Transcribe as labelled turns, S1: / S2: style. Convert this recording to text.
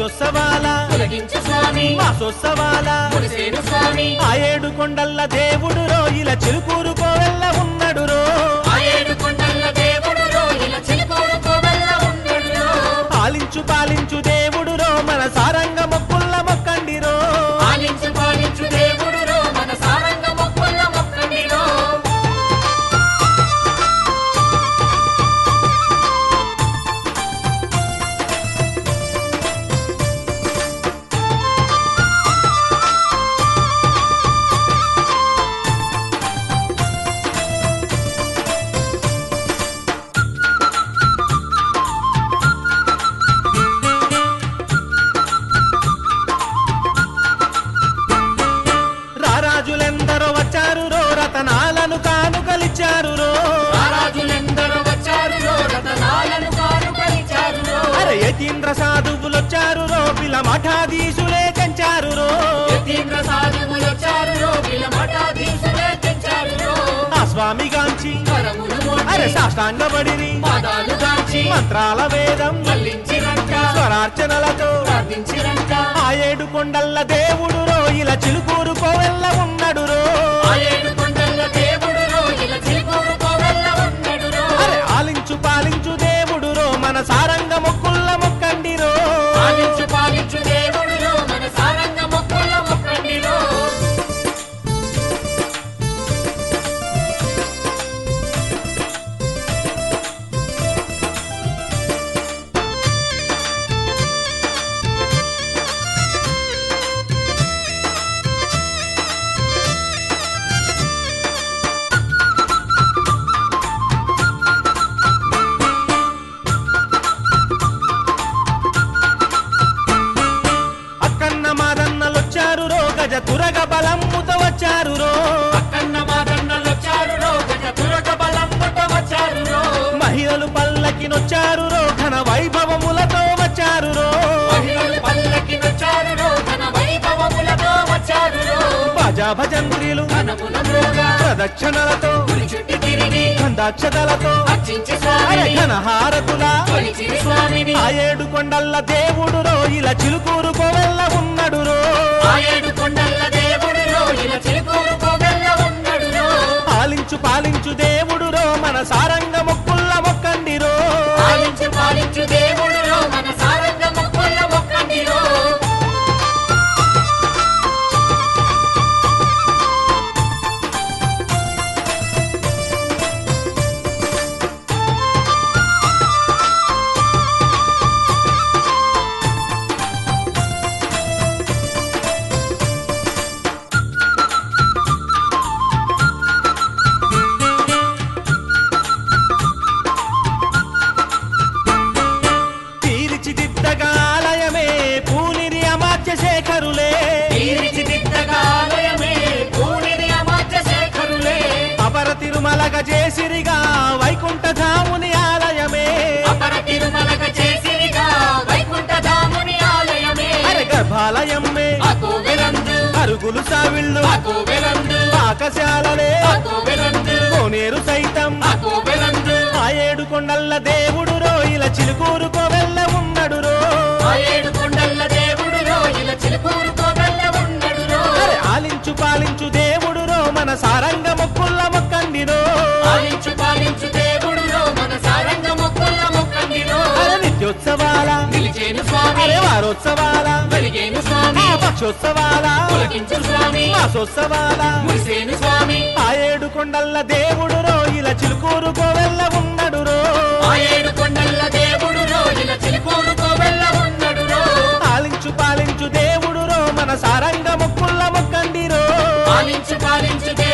S1: పక్షోత్సవాల
S2: తొలగించు స్వామి
S1: మాసోత్సవాల
S2: మురిసేను స్వామి
S1: ఆ ఏడు కొండల్ల దేవుడు రో ఇలా చిలుకూరు కోవెల్ల ఉన్నాడు రో
S2: ఆ ఏడు కొండల దేవుడు రోహిల చిలుకూరు కోవెల్ల ఉన్నడు
S1: పాలించు పాలించు దేవుడు రో మన సారంగ మొక్కుల్ల మొక్కండి రో
S2: పాలించు పాలించు దేవుడు రో మన సారంగ మొక్కుల మొక్కండిరో
S1: రారాజులెందరో వచ్చారు రో రతనాలను కానుకలిచ్చారు రో
S2: రారాజులెందరూ వచ్చారు రో రతనాలను కానుకలిచారు రో
S1: అరే యతీంద్ర సాధువులొచ్చారు రో పిల మఠాధీశులే కంచారు రో
S2: యతీంద్ర సాధువులు వచ్చారు రో వీళ్ళ మఠాధీశులే తెచ్చారు రో
S1: ఆ స్వామి గాంచి
S2: కరములు
S1: అరే
S2: మోచి
S1: సాష్టాంగబడిరి
S2: పాదాలు దాచి
S1: మంత్రాల వేదం
S2: మళ్ళించిరంట
S1: స్వరార్చనలతో
S2: ప్రార్థించిరంట
S1: ఆ ఏడు కొండల్ల దేవుడు రో ఇలా చిలుకూరు కోవెల్ల ఉన్నాడు రో
S2: ఆ ఏడు కొండల దేవుడు రో ఇలా చిలుకూరు కోవెల్ల ఉన్నడు రో
S1: అరే ఆలించు పాలించు దేవుడు రో మన సారంగ మొక్కుల్ల మొక్కండి రో
S2: పాలించు పాలించు దేవుడు రో మన సారంగ మొక్కుల మొక్కండిరో
S1: అక్కన్న మాదన్నలొచ్చారు రో గజ తురగ బలమ్ముతో వచ్చారు రో
S2: అక్కన్న మాదన్నలు వచ్చారు రో గజ తురగ బలం పుట్ట వచ్చారు రో
S1: మహిళలు పల్లకినొచ్చారు రో ఘన వైభవములతో వచ్చారు రో
S2: మహిళలు పల్లకి వచ్చారు రో ఘన వైభవములతో వచ్చారు రో
S1: భజా భజంత్రిలు
S2: ఘనముల మ్రోగా
S1: ప్రదక్షిణలతో
S2: గుడి చుట్టి తిరిగి
S1: గంధాక్షతలతో
S2: అర్చించి
S1: అరే
S2: స్వామిని
S1: ఘన హారతుల
S2: కొలిచిరి స్వామిని
S1: ఆ ఏడు కొండల్ల దేవుడు రో ఇలా చిలుకూరు కోవెల్ల ఉన్నాడు రో
S2: ఆ ఏడు కొండల దేవుడు రో ఇలా చిలుకూరు కోవెల్ల ఉన్నడు రో
S1: పాలించు పాలించు దేవుడు రో మన సారంగ మొక్కుల్ల మొక్కండి రో
S2: పాలించు పాలించు దేవుడు రో మన సారంగ మొక్కుల మొక్కండిరో
S1: తీర్చిదిద్దగా ఆలయమే పూనిరి అమాత్య శేఖరులే
S2: తీర్చిదిద్దగా ఆలయమే పూనిది అమాత్య శేఖరులే
S1: అపర తిరుమలగ చేసిరిగా వైకుంఠ ధాముని ఆలయమే
S2: అపర తిరుమలక చేసిరిగా వైకుంఠ ధాముని ఆలయమే
S1: అరే గర్భాలయమ్మే
S2: ఆ కోవెలందు
S1: అరుగులు సావిళ్ళు
S2: ఆ కోవెలందు
S1: పాకశాలలే
S2: ఆ కోవెలందు
S1: కోనేరు సైతం
S2: ఆ కోవెలందు
S1: ఆ ఏడు కొండల్ల దేవుడు రో ఇలా చిలుకూరు కోవెల్ల ఉన్నాడు రో
S2: ఆ ఏడు కొండల దేవుడు రో ఇలా చిలుకూరు కోవెల్ల ఉన్నడు రో
S1: అరే ఆలించు పాలించు దేవుడు రో మన సారంగ మొక్కుల్ల మొక్కండి రో
S2: పాలించు పాలించు దేవుడు రో మన సారంగ మొక్కుల మొక్కండిరో
S1: అరే నిత్యోత్సవాల
S2: నిలిచేను స్వామి
S1: అరే వారోత్సవాల
S2: వెలిగేను స్వామి
S1: పక్షోత్సవాల
S2: పులకించు స్వామి
S1: మాసోత్సవాల
S2: మురిసేను స్వామి
S1: ఆ ఏడు కొండల్ల దేవుడు రో ఇలా చిలుకూరు కోవెల్ల ఉన్నాడు రో
S2: ఆ ఏడు కొండల దేవుడు రో ఇలా చిలుకూరు కోవెల్ల ఉన్నడు రో
S1: పాలించు పాలించు దేవుడు రో మన సారంగ మొక్కుల్ల మొక్కండి రో
S2: పాలించు పాలించు దేవుడు